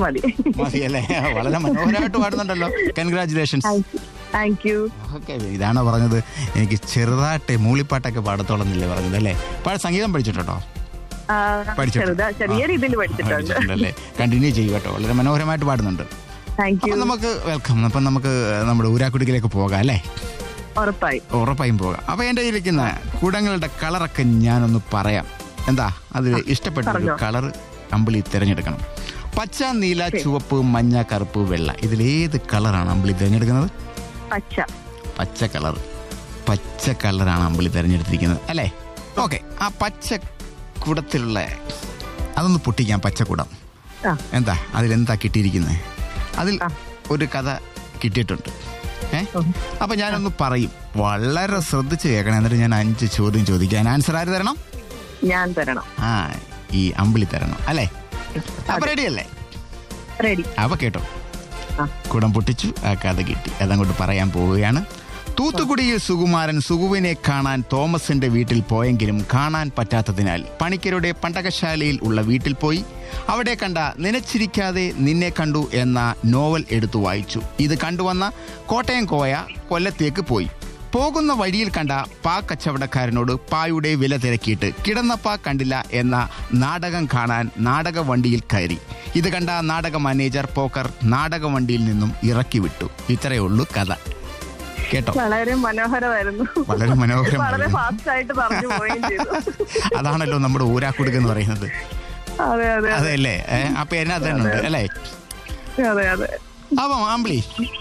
മതി മതി അല്ലേ വളരെ മനോഹരമായിട്ട് പാടുന്നുണ്ടല്ലോ കൺഗ്രാചുലേഷൻസ് താങ്ക് യു ഓക്കെ ഇതാണോ പറഞ്ഞത് എനിക്ക് ചെറുതായിട്ട് മൂളിപ്പാട്ടൊക്കെ പാടത്തോളന്നില്ലേ പറഞ്ഞത് അല്ലേ പാட സംഗീതം പഠിച്ചിട്ടുണ്ടോ പഠിച്ചിട്ടുണ്ട്. ചെറുതാ ചെറിയ രീതിയിൽ പഠിച്ചിട്ടുണ്ട് പഠിച്ചിട്ടുണ്ടല്ലേ കണ്ടിന്യൂ ചെയ്യും കേട്ടോ വളരെ മനോഹരമായിട്ട് പാടുന്നുണ്ട് താങ്ക് യു അപ്പൊ നമുക്ക് വെൽക്കം അപ്പൊ നമുക്ക് നമ്മുടെ ഊരാക്കുടിക്കിലേക്ക് പോകാം അല്ലേ ഉറപ്പായി ഉറപ്പായും പോകാം അപ്പൊ എന്റെ കയ്യിലിരിക്കുന്ന കുടങ്ങളുടെ കളറൊക്കെ ഞാനൊന്ന് പറയാം എന്താ അതിൽ ഇഷ്ടപ്പെട്ട ഒരു പറഞ്ഞോ. കളർ അമ്പിളി തിരഞ്ഞെടുക്കണം പച്ച നീല ചുവപ്പ് മഞ്ഞ കറുപ്പ് വെള്ള ഇതിലേത് കളറാണ് അമ്പിളി തിരഞ്ഞെടുക്കുന്നത് പച്ച പച്ച കളർ പച്ച കളറാണ് അമ്പിളി തിരഞ്ഞെടുത്തിരിക്കുന്നത് അല്ലേ ഓക്കെ ആ പച്ച കുടത്തിലുള്ള അതൊന്ന് പൊട്ടിക്കാം പച്ചക്കുടം ആ എന്താ അതിലെന്താ കിട്ടിയിരിക്കുന്നത് അതിൽ ആ. ഒരു കഥ കിട്ടിയിട്ടുണ്ട് ഏ ഉം. അപ്പൊ ഞാനൊന്ന് പറയും വളരെ ശ്രദ്ധിച്ച് കേൾക്കണം എന്നിട്ട് ഞാൻ അഞ്ച് ചോദ്യം ചോദിക്കാൻ ആൻസർ ആര് തരണം ഞാൻ തരണം ആ ഈ അമ്പിളി തരണം അല്ലേ അപ്പൊ റെഡിയല്ലേ റെഡി അപ്പൊ കേട്ടോ ആ. കുടം പൊട്ടിച്ചു ആ കഥ കിട്ടി അതങ്ങോട്ട് പറയാൻ പോവുകയാണ് തൂത്തുക്കുടിയിൽ സുകുമാരൻ സുകുവിനെ കാണാൻ തോമസിന്റെ വീട്ടിൽ പോയെങ്കിലും കാണാൻ പറ്റാത്തതിനാൽ പണിക്കരുടെ പണ്ടകശാലയിൽ ഉള്ള വീട്ടിൽ പോയി അവിടെ കണ്ട നനച്ചിരിക്കാതെ നിന്നെ കണ്ടു എന്ന നോവൽ എടുത്തു വായിച്ചു ഇത് കണ്ടുവന്ന കോട്ടയം കോയ കൊല്ലത്തേക്ക് പോയി പോകുന്ന വഴിയിൽ കണ്ട പാ കച്ചവടക്കാരനോട് പായുടെ വില തിരക്കിയിട്ട് കിടന്ന പാ കണ്ടില്ല എന്ന നാടകം കാണാൻ നാടക വണ്ടിയിൽ കയറി ഇത് കണ്ട നാടക മാനേജർ പോക്കർ നാടക വണ്ടിയിൽ നിന്നും ഇറക്കി വിട്ടു ഇത്രയേ ഉള്ളൂ കഥ കേട്ടോ വളരെ മനോഹരമായിരുന്നു വളരെ വളരെ മനോഹരമാണ് ഫാസ്റ്റ് ആയിട്ട് പറഞ്ഞു പോവുകയും ചെയ്തു അതാണല്ലോ നമ്മുടെ ഊരാക്കുടുക്ക് എന്ന് പറയുന്നത് അതെ അതെ അതെ അല്ലേ ഏ, അപ്പൊ എന്നാ തന്നെ ഉണ്ട് അല്ലേ അതെ അതെ അപ്പം ആമ്പിളി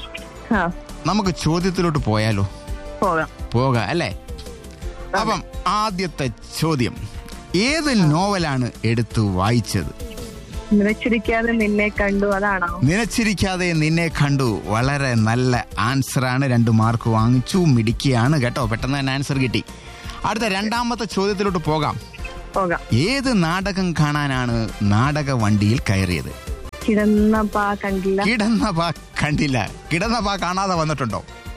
ആ നമുക്ക് ചോദ്യത്തിലോട്ട് പോയാലോ പോകാം പോകാം അല്ലേ അപ്പം ആദ്യത്തെ ചോദ്യം ഏത് നോവലാണ് എടുത്തു വായിച്ചത് നിലച്ചിരിക്കാതെ നിന്നെ കണ്ടു അതാണോ നിലച്ചിരിക്കാതെ നിന്നെ കണ്ടു വളരെ നല്ല ആൻസറാണ് രണ്ട് മാർക്ക് വാങ്ങിച്ചു മിടിക്കുകയാണ് കേട്ടോ പെട്ടെന്ന് തന്നെ ആൻസർ കിട്ടി അടുത്ത രണ്ടാമത്തെ ചോദ്യത്തിലോട്ട് പോകാം പോകാം ഏത് നാടകം കാണാനാണ് നാടക വണ്ടിയിൽ കയറിയത് കിടന്ന പാ കണ്ടില്ല കിടന്ന പാ കണ്ടില്ല കിടന്ന പാ കാണാതെ വന്നിട്ടുണ്ടോ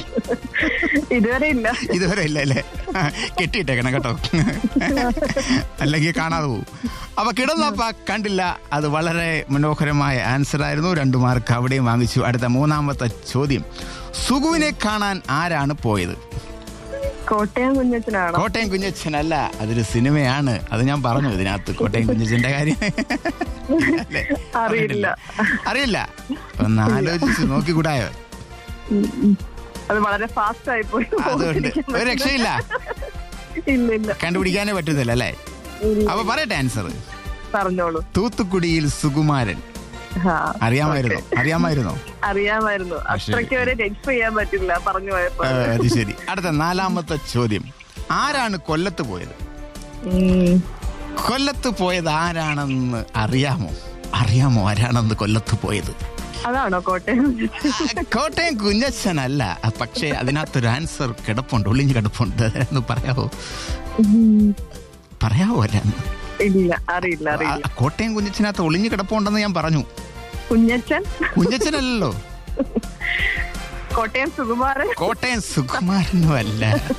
ഇതുവരെ ഇല്ല ഇതുവരെ ഇല്ല അല്ലേ കെട്ടിയിട്ടേക്കണം കേട്ടോ അല്ലെങ്കിൽ കാണാതെ പോകും അപ്പൊ കിടന്നപ്പ കണ്ടില്ല അത് വളരെ മനോഹരമായ ആൻസർ ആയിരുന്നു രണ്ടു മാർക്ക് അവിടെയും വാങ്ങിച്ചു അടുത്ത മൂന്നാമത്തെ ചോദ്യം സുഗുവിനെ കാണാൻ ആരാണ് പോയത് കോട്ടയം കുഞ്ഞച്ചനാണോ കോട്ടയം കുഞ്ഞച്ചനല്ല അതൊരു സിനിമയാണ് അത് ഞാൻ പറഞ്ഞു ഇതിനകത്ത് കോട്ടയം കുഞ്ഞച്ചന്റെ കാര്യം അല്ലേ? അറിയില്ല. അറിയില്ല ഒന്ന് ആലോചിച്ച് നോക്കിക്കൂടായോ ഉം, ഉം. അത് വളരെ ഫാസ്റ്റ് ആയി പോയി അതുകൊണ്ട് ഒരു രക്ഷയില്ല ഇല്ല ഇല്ല കണ്ടുപിടിക്കാനേ പറ്റുന്നില്ല അല്ലേ ഇല്ല. അപ്പൊ പറയട്ടെ ആൻസർ പറഞ്ഞോളൂ തൂത്തുക്കുടിയിൽ സുകുമാരൻ ആ, അറിയാമായിരുന്നോ അറിയാമായിരുന്നോ അറിയാമായിരുന്നു അത്രയ്ക്ക് വരെ ജഡ്ജ് ചെയ്യാൻ പറ്റില്ല പറഞ്ഞു പോയപ്പോ ആ, അത് ശരി അടുത്ത നാലാമത്തെ ചോദ്യം ആരാണ് കൊല്ലത്ത് പോയത് ഉം. കൊല്ലത്ത് പോയത് ആരാണെന്ന് അറിയാമോ അറിയാമോ ആരാണെന്ന് കൊല്ലത്ത് പോയത് അതാണോ കോട്ടയം ആ, കോട്ടയം കുഞ്ഞച്ഛനല്ല ആ, പക്ഷേ അതിനകത്തൊരു ആൻസർ കിടപ്പുണ്ട് ഒളിഞ്ഞു കിടപ്പുണ്ട് എന്ന് പറയാവോ ഉം. പറയാവോ അല്ലാന്ന് ഇല്ല അറിയില്ല ആ, അറിയില്ല കോട്ടയം കുഞ്ഞച്ഛനകത്ത് ഒളിഞ്ഞു കിടപ്പുണ്ടെന്ന് ഞാൻ പറഞ്ഞു കുഞ്ഞച്ചൻ കുഞ്ഞച്ഛനല്ലല്ലോ കോട്ടയം സുകുമാരൻ കോട്ടയം സുകുമാരനും അല്ല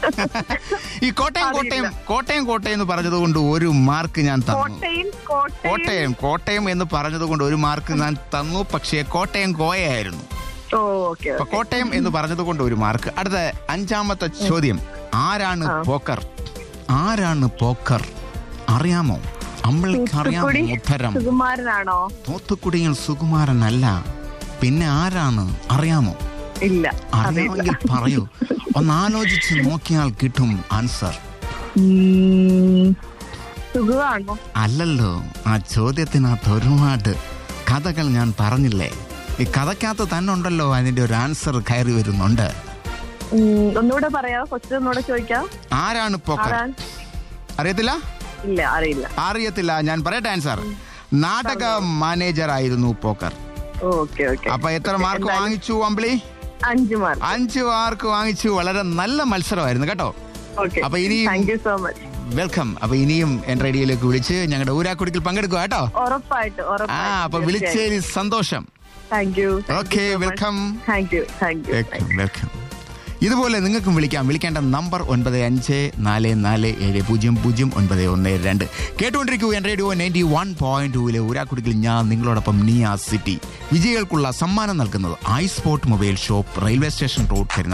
ഈ കോട്ടയം കോട്ടയം കോട്ടയം കോട്ടയം എന്ന് പറഞ്ഞത് കൊണ്ട് ഒരു മാർക്ക് ഞാൻ തന്നു കോട്ടയം കോട്ടയം കോട്ടയം കോട്ടയം എന്ന് പറഞ്ഞത് കൊണ്ട് ഒരു മാർക്ക് ഞാൻ തന്നു പക്ഷേ കോട്ടയം കോയയായിരുന്നു ഓ ഓക്കെ അപ്പൊ കോട്ടയം എന്ന് പറഞ്ഞത് കൊണ്ട് ഒരു മാർക്ക് അടുത്ത അഞ്ചാമത്തെ ചോദ്യം ആരാണ് പോക്കർ ആരാണ് പോക്കർ അറിയാമോ അമ്മൾക്ക് അറിയാമോ തൂത്തുക്കുടി ഉത്തരം സുകുമാരനാണോ തൂത്തുക്കുടിയിൽ സുകുമാരനല്ല പിന്നെ ആരാണ് അറിയാമോ ഇല്ല അറിയാമെങ്കിൽ പറയൂ ഒന്ന് ആലോചിച്ച് നോക്കിയാൽ കിട്ടും ആൻസർ ഉം. സുഖമാണോ അല്ലല്ലോ ആ ചോദ്യത്തിനകത്ത് ഒരുപാട് കഥകൾ ഞാൻ പറഞ്ഞില്ലേ ഈ കഥക്കകത്ത് തന്നെ ഉണ്ടല്ലോ അതിന്റെ ഒരു ആൻസർ കയറി വരുന്നുണ്ട് ഉം, ഒന്നുകൂടെ പറയാമോ ക്വസ്റ്റ്യൻ ഒന്നുകൂടെ ചോദിക്കാം ആരാണ് പോക്കർ ആരാൻ അറിയത്തില്ല ഇല്ല അറിയില്ല അറിയത്തില്ല ഞാൻ പറയട്ടെ ആൻസർ നാടക മാനേജർ ആയിരുന്നു പോക്കർ ഓക്കെ ഓക്കെ അപ്പൊ എത്ര മാർക്ക് വാങ്ങിച്ചു അമ്പിളി അഞ്ചു മാർക്ക് അഞ്ച് മാർക്ക് വാങ്ങിച്ചു വളരെ നല്ല മത്സരമായിരുന്നു കേട്ടോ ഓക്കെ അപ്പൊ ഇനി thank you so much welcome അപ്പൊ ഇനിയും എൻ റേഡിയോയിലേക്ക് വിളിച്ച് ഞങ്ങളുടെ ഊരാക്കുടിക്കിൽ പങ്കെടുക്കുക കേട്ടോ ഉറപ്പായിട്ട് ആ അപ്പൊ വിളിച്ചതിൽ സന്തോഷം thank you okay welcome thank you thank you welcome welcome ഇതുപോലെ നിങ്ങൾക്കും വിളിക്കാം വിളിക്കേണ്ട നമ്പർ ഒൻപത് അഞ്ച് നാല് നാല് ഏഴ് പൂജ്യം പൂജ്യം ഒൻപത് ഒന്ന് രണ്ട് കേട്ടുകൊണ്ടിരിക്കൂ എൻ റേഡിയോ നയൻറ്റി വൺ പോയിന്റ് ടൂവിലെ ഊരാക്കുടിക്കിൽ ഞാൻ നിങ്ങളോടൊപ്പം നിയ സിറ്റി വിജയികൾക്കുള്ള സമ്മാനം നൽകുന്നത് I sport mobile shop railway station road പെരുന്നാൾ